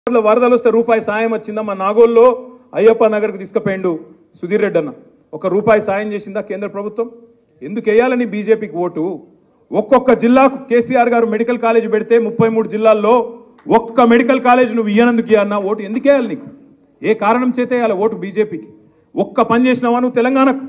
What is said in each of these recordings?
లో వరదలు వస్తే రూపాయి సాయం వచ్చిందా మా నాగోల్లో అయ్యప్ప నగర్కి తీసుకుపోయిండు సుధీర్ రెడ్డి అన్న ఒక రూపాయి సాయం చేసిందా కేంద్ర ప్రభుత్వం ఎందుకు వేయాలని బీజేపీకి ఓటు ఒక్కొక్క జిల్లాకు కేసీఆర్ గారు మెడికల్ కాలేజ్ పెడితే ముప్పై మూడు జిల్లాల్లో ఒక్క మెడికల్ కాలేజ్ నువ్వు ఇయ్యనందుకు అన్న ఓటు ఎందుకు వేయాలి నీకు ఏ కారణం చేతే వేయాలి ఓటు బీజేపీకి ఒక్క పని చేసినావా నువ్వు తెలంగాణకు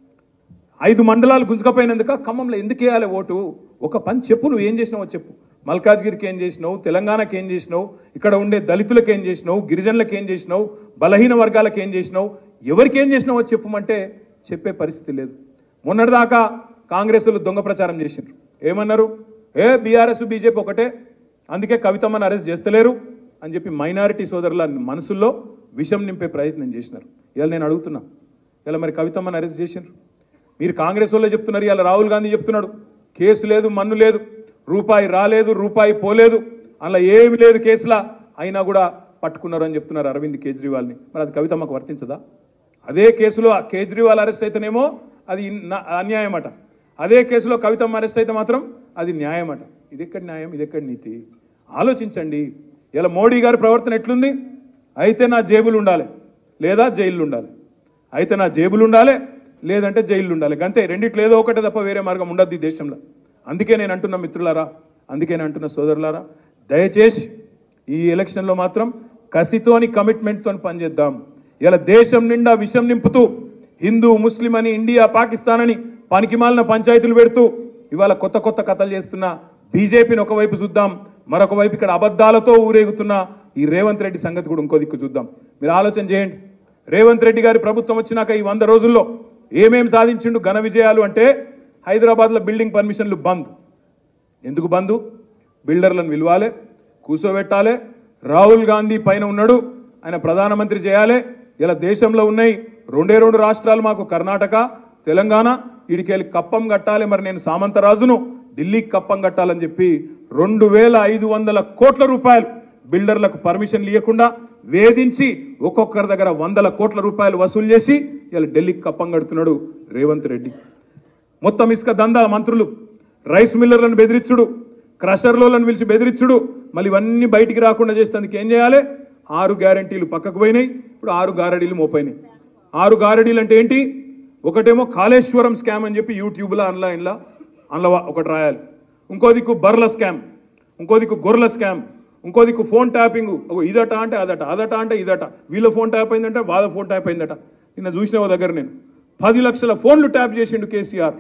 ఐదు మండలాలు గుంజుకపోయినందుక ఖమ్మంలో ఎందుకు వేయాలి ఓటు ఒక పని చెప్పు నువ్వు ఏం చేసినావో చెప్పు మల్కాజ్గిరికి ఏం చేసినావు తెలంగాణకి ఏం చేసినావు ఇక్కడ ఉండే దళితులకు ఏం చేసినావు గిరిజనులకు ఏం చేసినావు బలహీన వర్గాలకు ఏం చేసినావు ఎవరికి ఏం చేసినావో చెప్పమంటే చెప్పే పరిస్థితి లేదు మొన్నటిదాకా కాంగ్రెస్లు దొంగ ప్రచారం చేసిండ్రు ఏమన్నారు ఏ బీఆర్ఎస్ బీజేపీ ఒకటే అందుకే కవితమ్మని అరెస్ట్ చేస్తలేరు అని చెప్పి మైనారిటీ సోదరుల మనసుల్లో విషం నింపే ప్రయత్నం చేసినారు ఇలా నేను అడుగుతున్నా ఇలా మరి కవితమ్మని అరెస్ట్ చేసిండ్రు మీరు కాంగ్రెస్ వాళ్ళే చెప్తున్నారు ఇలా రాహుల్ గాంధీ చెప్తున్నాడు కేసు లేదు మన్ను లేదు రూపాయి రాలేదు రూపాయి పోలేదు అలా ఏమి లేదు కేసులా అయినా కూడా పట్టుకున్నారు అని చెప్తున్నారు అరవింద్ కేజ్రీవాల్ని మరి అది కవితమ్మకు వర్తించదా అదే కేసులో ఆ కేజ్రీవాల్ అరెస్ట్ అయితేనేమో అది న- అన్యాయమట అదే కేసులో కవితమ్మ అరెస్ట్ అయితే మాత్రం అది న్యాయమట ఇది ఎక్కడి న్యాయం ఇది ఎక్కడి నీతి ఆలోచించండి ఇలా మోడీ గారి ప్రవర్తన ఎట్లుంది అయితే నా జేబులు ఉండాలి లేదా జైళ్ళు ఉండాలి అయితే నా జేబులు ఉండాలి లేదంటే జైళ్ళు ఉండాలి అంతే రెండిట్లో ఏదో ఒకటే తప్ప వేరే మార్గం ఉండద్దు ఈ దేశంలో అందుకే నేను అంటున్న మిత్రులారా అందుకే నేను అంటున్న సోదరులారా దయచేసి ఈ ఎలక్షన్లో మాత్రం కసితోని కమిట్మెంట్తో పనిచేద్దాం ఇలా దేశం నిండా విషం నింపుతూ హిందూ ముస్లిం అని ఇండియా పాకిస్తాన్ అని పనికిమాలిన పంచాయతీలు పెడుతూ ఇవాళ కొత్త కొత్త కథలు చేస్తున్న బీజేపీని ఒకవైపు చూద్దాం మరొక వైపు ఇక్కడ అబద్ధాలతో ఊరేగుతున్న ఈ రేవంత్ రెడ్డి సంగతి కూడా ఇంకో దిక్కు చూద్దాం మీరు ఆలోచన చేయండి రేవంత్ రెడ్డి గారి ప్రభుత్వం వచ్చినాక ఈ వంద రోజుల్లో ఏమేం సాధించిండు ఘన విజయాలు అంటే హైదరాబాద్లో బిల్డింగ్ పర్మిషన్లు బంద్ ఎందుకు బంధు బిల్డర్లను విలువాలే కూర్చోబెట్టాలి రాహుల్ గాంధీ పైన ఉన్నాడు ఆయన ప్రధానమంత్రి చేయాలి ఇలా దేశంలో ఉన్నాయి రెండే రెండు రాష్ట్రాలు మాకు కర్ణాటక తెలంగాణ ఇడికెళ్ళి కప్పం కట్టాలి మరి నేను సామంతరాజును ఢిల్లీకి కప్పం కట్టాలని చెప్పి రెండు వేల ఐదు వందల కోట్ల రూపాయలు బిల్డర్లకు పర్మిషన్లు ఇవ్వకుండా వేధించి ఒక్కొక్కరి దగ్గర వందల కోట్ల రూపాయలు వసూలు చేసి ఇలా ఢిల్లీకి కప్పం కడుతున్నాడు రేవంత్ రెడ్డి మొత్తం ఇసుక దందా మంత్రులు రైస్ మిల్లర్లను బెదిరించుడు క్రషర్లను పిలిచి బెదిరించుడు మళ్ళీ ఇవన్నీ బయటికి రాకుండా చేసేందుకు ఏం చేయాలి ఆరు గ్యారంటీలు పక్కకు పోయినాయి ఇప్పుడు ఆరు గారడీలు మోపోయినాయి ఆరు గారడీలు అంటే ఏంటి ఒకటేమో కాళేశ్వరం స్కామ్ అని చెప్పి యూట్యూబ్లో ఆన్లైన్లో అందులో ఒకటి రాయాలి ఇంకో దిక్కు బర్ల స్కామ్ ఇంకో దిక్కు గొర్రెల స్కామ్ ఇంకో దిక్కు ఫోన్ ట్యాపింగ్ ఒక ఇదట అంటే అదట అదట అంటే ఇదట వీళ్ళ ఫోన్ ట్యాప్ అయిందంటే వాళ్ళ ఫోన్ ట్యాప్ అయిందట నిన్న చూసిన ఓ దగ్గర నేను పది లక్షల ఫోన్లు ట్యాప్ చేసిండు కేసీఆర్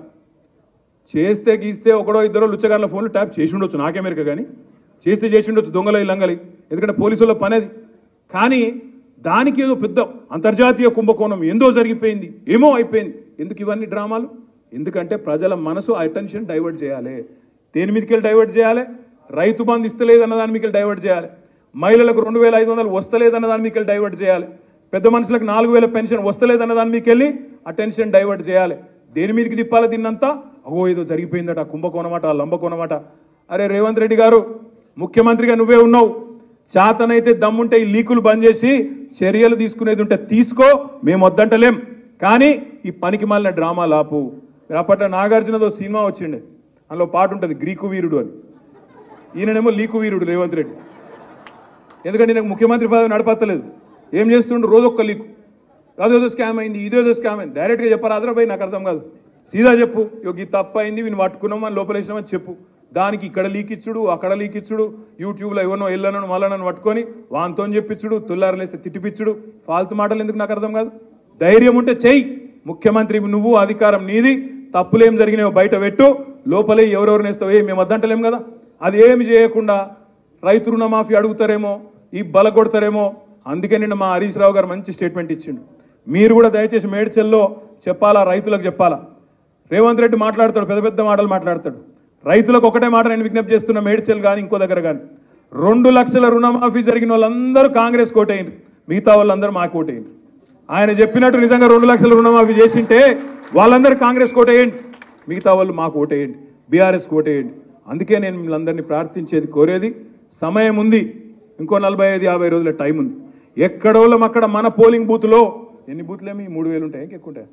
చేస్తే గీస్తే ఒకడో ఇద్దరో లుచ్చగారుల ఫోన్లు ట్యాప్ చేసి ఉండొచ్చు నాకే మెరక కానీ చేస్తే చేసి ఉండొచ్చు దొంగలై లంగలి ఎందుకంటే పోలీసుల పని అది కానీ దానికి ఏదో పెద్ద అంతర్జాతీయ కుంభకోణం ఏందో జరిగిపోయింది ఏమో అయిపోయింది ఎందుకు ఇవన్నీ డ్రామాలు ఎందుకంటే ప్రజల మనసు అటెన్షన్ డైవర్ట్ చేయాలి దేని మీదకి డైవర్ట్ చేయాలి రైతు బంధు ఇస్తలేదు అన్న దాని మీదకి డైవర్ట్ చేయాలి మహిళలకు రెండు వేల ఐదు వందలు వస్తలేదన్న దాని మీదకి డైవర్ట్ చేయాలి పెద్ద మనుషులకు నాలుగు వేల పెన్షన్ వస్తలేదన్న దాని మీదకి వెళ్ళి అటెన్షన్ డైవర్ట్ చేయాలి దేని మీదకి తిప్పాలి దీన్నంతా అగో ఏదో జరిగిపోయిందట కుంభకోణమట లంబకోణమట అరే రేవంత్ రెడ్డి గారు ముఖ్యమంత్రిగా నువ్వే ఉన్నావు చేతనైతే దమ్ముంటే ఈ లీకులు బంద్ చేసి చర్యలు తీసుకునేది ఉంటే తీసుకో మేము వద్దంటలేం కానీ ఈ పనికి మాలిన డ్రామా లాపు మీరు అప్పట్లో నాగార్జునదో సినిమా వచ్చిండే అందులో పాట ఉంటుంది గ్రీకు వీరుడు అని ఈయననేమో లీకు వీరుడు రేవంత్ రెడ్డి ఎందుకంటే నాకు ముఖ్యమంత్రి పదవి నడపత్తలేదు ఏం చేస్తుండ్రు రోజు ఒక్క లీకు అదేదో స్కామ్ అయింది ఇదేదో స్కామ్ అయింది డైరెక్ట్గా చెప్పారు అదరబాయి నాకు అర్థం కాదు సీదా చెప్పు ఇగో ఈ తప్పు అయింది వీని పట్టుకున్నాం అని లోపలేసినామని చెప్పు దానికి ఇక్కడ లీక్ ఇచ్చుడు అక్కడ లీక్ ఇచ్చుడు యూట్యూబ్లో ఎవరినో ఎల్లనను మళ్ళనను పట్టుకొని వాంతో చెప్పించుడు తుల్లారలేస్తే తిట్టిపిచ్చుడు ఫాల్తు మాటలు ఎందుకు నాకు అర్థం కాదు ధైర్యం ఉంటే చెయ్యి ముఖ్యమంత్రి నువ్వు అధికారం నీది తప్పులేం జరిగినాయో బయట పెట్టు లోపలే ఎవరెవరు నేస్తావు ఏ మేము వద్దంటలేం కదా అది ఏమి చేయకుండా రైతు రుణమాఫీ అడుగుతారేమో ఈ బల కొడతారేమో అందుకే నిన్న మా హరీష్ రావు గారు మంచి స్టేట్మెంట్ ఇచ్చిండు మీరు కూడా దయచేసి మేడ్చల్లో చెప్పాలా రైతులకు చెప్పాలా రేవంత్ రెడ్డి మాట్లాడతాడు పెద్ద పెద్ద మాటలు మాట్లాడతాడు రైతులకు ఒకటే మాట నేను విజ్ఞప్తి చేస్తున్నా మేడ్చల్ కానీ ఇంకో దగ్గర కానీ రెండు లక్షల రుణమాఫీ జరిగిన వాళ్ళందరూ కాంగ్రెస్ కోటైంది మిగతా వాళ్ళందరూ మా కోటైంది ఆయన చెప్పినట్టు నిజంగా రెండు లక్షల రుణమాఫీ చేసింటే వాళ్ళందరూ కాంగ్రెస్ కోటేయండి మిగతా వాళ్ళు మాకు ఓటేయండి బీఆర్ఎస్ ఓటేయండి అందుకే నేను మిమ్మల్ని ప్రార్థించేది కోరేది సమయం ఉంది ఇంకో నలభై ఐదు యాభై రోజుల టైం ఉంది ఎక్కడోళ్ళం అక్కడ మన పోలింగ్ బూత్లో ఎన్ని బూత్లేమి మూడు వేలు ఉంటాయి ఇంకెక్కువ ఉంటాయి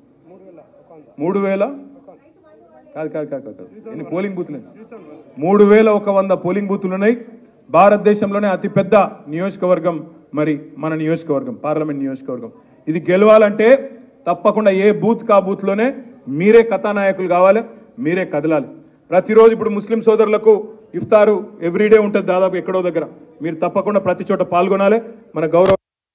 మూడు వేల కాదు కాదు కాదు కాదు కాదు. ఎన్ని పోలింగ్ బూత్లు మూడు వేల ఒక వంద పోలింగ్ బూత్లు ఉన్నాయి భారతదేశంలోనే అతిపెద్ద నియోజకవర్గం మరి మన నియోజకవర్గం పార్లమెంట్ నియోజకవర్గం ఇది గెలవాలంటే తప్పకుండా ఏ బూత్ కా బూత్లోనే మీరే కథానాయకులు కావాలి మీరే కదలాలి ప్రతిరోజు ఇప్పుడు ముస్లిం సోదరులకు ఇఫ్తారు ఎవ్రీడే ఉంటుంది దాదాపు ఎక్కడో దగ్గర మీరు తప్పకుండా ప్రతి చోట పాల్గొనాలి మన గౌరవ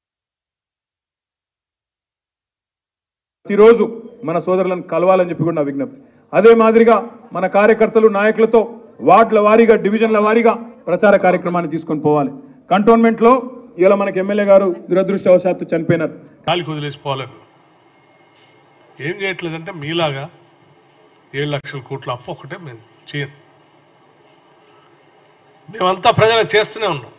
ప్రతిరోజు మన సోదరులను కలవాలని చెప్పి కూడా నా విజ్ఞప్తి అదే మాదిరిగా మన కార్యకర్తలు నాయకులతో వార్డుల వారీగా డివిజన్ల వారీగా ప్రచార కార్యక్రమాన్ని తీసుకొని పోవాలి కంటోన్మెంట్ లో ఇలా మనకి ఎమ్మెల్యే గారు దురదృష్టవశాత్తు చనిపోయినారు గాలికి వదిలేసిపోవాలని ఏం చేయట్లేదంటే మీలాగా ఏడు లక్షల కోట్ల అప్పు ఒకటే మేము చేయను మేమంతా ప్రజలు చేస్తూనే ఉన్నాం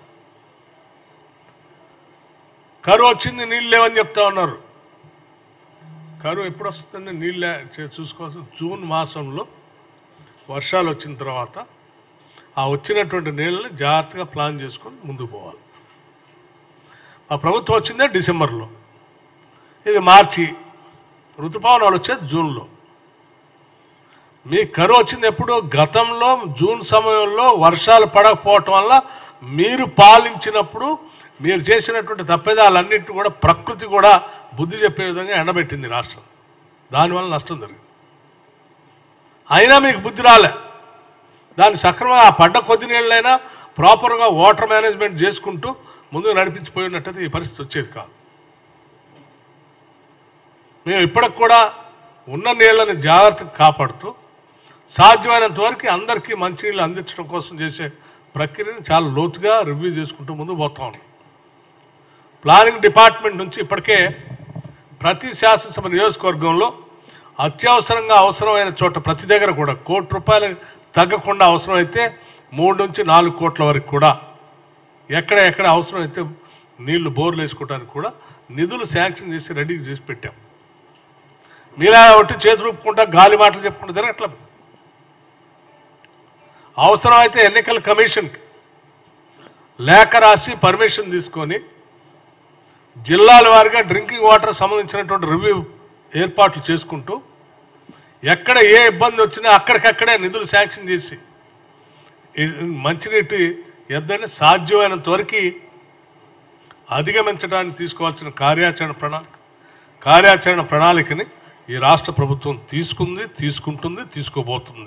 కరువు వచ్చింది నీళ్ళు లేవని చెప్తా ఉన్నారు కరువు ఎప్పుడు వస్తుందంటే నీళ్ళు లే- చే- చూసుకోవాల్సిన జూన్ మాసంలో వర్షాలు వచ్చిన తర్వాత ఆ వచ్చినటువంటి నీళ్ళని జాగ్రత్తగా ప్లాన్ చేసుకొని ముందుకు పోవాలి ఆ ప్రభుత్వం వచ్చిందే డిసెంబర్లో ఇది మార్చి ఋతుపవనాలు వచ్చేది జూన్లో మీ కరువు వచ్చింది ఎప్పుడు గతంలో జూన్ సమయంలో వర్షాలు పడకపోవటం వల్ల మీరు పాలించినప్పుడు మీరు చేసినటువంటి తప్పిదాలన్నింటినీ కూడా ప్రకృతి కూడా బుద్ధి చెప్పే విధంగా ఎండబెట్టింది రాష్ట్రం దానివల్ల నష్టం జరిగింది అయినా మీకు బుద్ధి రాలే దాన్ని సక్రమంగా ఆ పడ్డ కొద్ది నీళ్ళైనా ప్రాపర్గా వాటర్ మేనేజ్మెంట్ చేసుకుంటూ ముందుకు నడిపించిపోయినట్టయితే ఈ పరిస్థితి వచ్చేది కాదు మేము ఇప్పటికి కూడా ఉన్న నీళ్ళని జాగ్రత్తగా కాపాడుతూ సాధ్యమైనంత వరకు అందరికీ మంచినీళ్ళు అందించడం కోసం చేసే ప్రక్రియని చాలా లోతుగా రివ్యూ చేసుకుంటూ ముందుకు పోతా ఉన్నాం ప్లానింగ్ డిపార్ట్మెంట్ నుంచి ఇప్పటికే ప్రతి శాసనసభ నియోజకవర్గంలో అత్యవసరంగా అవసరమైన చోట ప్రతి దగ్గర కూడా కోటి రూపాయలు తగ్గకుండా అవసరమైతే మూడు నుంచి నాలుగు కోట్ల వరకు కూడా ఎక్కడ ఎక్కడ అవసరమైతే నీళ్లు బోర్లు వేసుకోవడానికి కూడా నిధులు శాంక్షన్ చేసి రెడీ చేసి పెట్టాం మీలా ఒకటి చేతులు ఊపుకుంటా గాలి మాటలు చెప్పుకుంటూ జరగట్ల అవసరమైతే ఎన్నికల కమిషన్కి లేఖ రాసి పర్మిషన్ తీసుకొని జిల్లాల వారిగా డ్రింకింగ్ వాటర్ సంబంధించినటువంటి రివ్యూ ఏర్పాట్లు చేసుకుంటూ ఎక్కడ ఏ ఇబ్బంది వచ్చినా అక్కడికక్కడే నిధులు శాంక్షన్ చేసి ఈ మంచినీటి ఎద్దని సాధ్యమైనంత వరకు అధిగమించడానికి తీసుకోవాల్సిన కార్యాచరణ ప్రణాళిక కార్యాచరణ ప్రణాళికని ఈ రాష్ట్ర ప్రభుత్వం తీసుకుంది తీసుకుంటుంది తీసుకోబోతుంది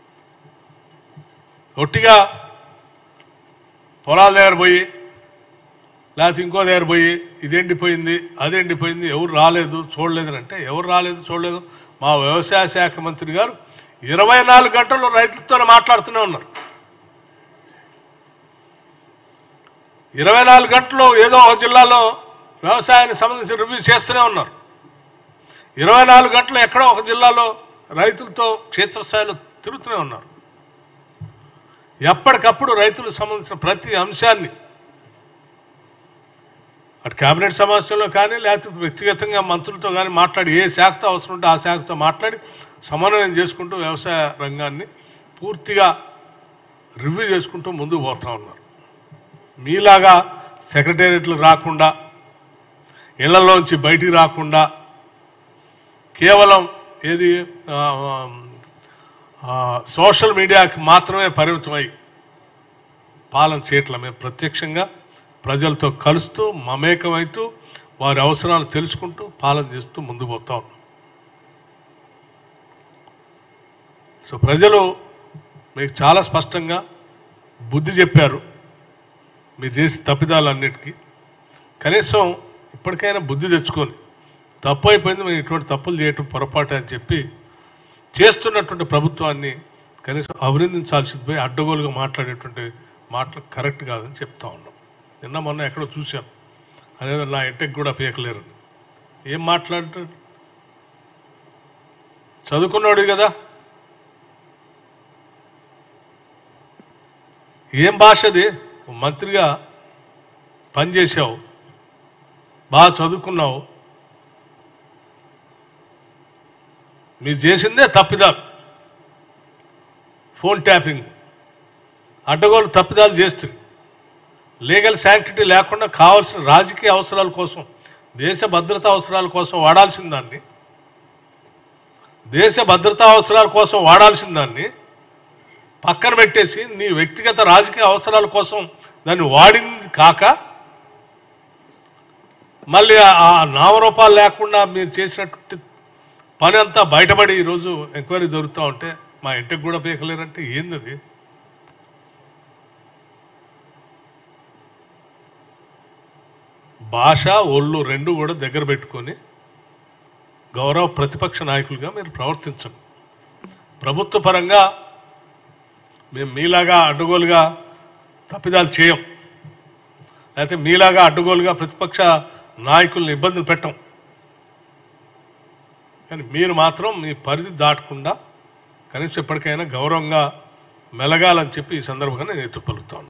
ఒట్టిగా పొలాల దగ్గర పోయి లేకపోతే ఇంకో దగ్గర పోయి ఇది ఎండిపోయింది అది ఎండిపోయింది ఎవరు రాలేదు చూడలేదు అంటే ఎవరు రాలేదు చూడలేదు మా వ్యవసాయ శాఖ మంత్రి గారు ఇరవై నాలుగు గంటలు రైతులతో మాట్లాడుతూనే ఉన్నారు ఇరవై నాలుగు గంటలు ఏదో ఒక జిల్లాలో వ్యవసాయానికి సంబంధించిన రివ్యూ చేస్తూనే ఉన్నారు ఇరవై నాలుగు గంటలు ఎక్కడో ఒక జిల్లాలో రైతులతో క్షేత్రస్థాయిలో తిరుగుతూనే ఉన్నారు ఎప్పటికప్పుడు రైతులకు సంబంధించిన ప్రతి అంశాన్ని అటు కేబినెట్ సమావేశంలో కానీ లేకపోతే వ్యక్తిగతంగా మంత్రులతో కానీ మాట్లాడి ఏ శాఖతో అవసరం ఉంటే ఆ శాఖతో మాట్లాడి సమన్వయం చేసుకుంటూ వ్యవసాయ రంగాన్ని పూర్తిగా రివ్యూ చేసుకుంటూ ముందుకు పోతా ఉన్నారు మీలాగా సెక్రటేరియట్లు రాకుండా ఇళ్లలోంచి బయటికి రాకుండా కేవలం ఏది ఆ, ఆ, సోషల్ మీడియాకి మాత్రమే పరిమితమై పాలన చేయట్ల మేము ప్రత్యక్షంగా ప్రజలతో కలుస్తూ మమేకమవుతూ వారి అవసరాలు తెలుసుకుంటూ పాలన చేస్తూ ముందుకు పోతా ఉన్నాం సో ప్రజలు మీకు చాలా స్పష్టంగా బుద్ధి చెప్పారు మీరు చేసే తప్పిదాలన్నిటికీ కనీసం ఇప్పటికైనా బుద్ధి తెచ్చుకొని తప్పు అయిపోయింది మీరు ఇటువంటి తప్పులు చేయటం పొరపాటు అని చెప్పి చేస్తున్నటువంటి ప్రభుత్వాన్ని కనీసం అభినందించాల్సింది పోయి అడ్డగోలుగా మాట్లాడేటువంటి మాటలు కరెక్ట్ కాదని చెప్తా ఉన్నాం నిన్న మొన్న ఎక్కడో చూశాం అనేది నా ఇంటికి కూడా పీకలేరు ఏం మాట్లాడుతాడు చదువుకున్నాడు కదా ఏం భాషది మంత్రిగా పనిచేసావు బాగా చదువుకున్నావు మీరు చేసిందే తప్పిదాలు ఫోన్ ట్యాపింగ్ అడ్డగోలు తప్పిదాలు చేస్తుంది లీగల్ శాంక్టిటీ లేకుండా కావాల్సిన రాజకీయ అవసరాల కోసం దేశ భద్రతా అవసరాల కోసం వాడాల్సిన దాన్ని దేశ భద్రతా అవసరాల కోసం వాడాల్సిన దాన్ని పక్కన పెట్టేసి నీ వ్యక్తిగత రాజకీయ అవసరాల కోసం దాన్ని వాడింది కాక మళ్ళీ ఆ- ఆ నామరూపాలు లేకుండా మీరు చేసినటువంటి పని అంతా బయటపడి ఈరోజు ఎంక్వైరీ జరుగుతూ ఉంటే మా ఇంటికి కూడా పీకలేరంటే ఏంది అది భాష ఒళ్ళు రెండు కూడా దగ్గర పెట్టుకొని గౌరవ ప్రతిపక్ష నాయకులుగా మీరు ప్రవర్తించండి ప్రభుత్వ పరంగా మేము మీలాగా అడ్డగోలుగా తప్పిదాలు చేయం అయితే మీలాగా అడ్డగోలుగా ప్రతిపక్ష నాయకుల్ని ఇబ్బందులు పెట్టం కానీ మీరు మాత్రం మీ పరిధి దాటకుండా కనీసం ఎప్పటికైనా గౌరవంగా మెలగాలని చెప్పి ఈ సందర్భంగా నేను ఎత్తుపలుతాను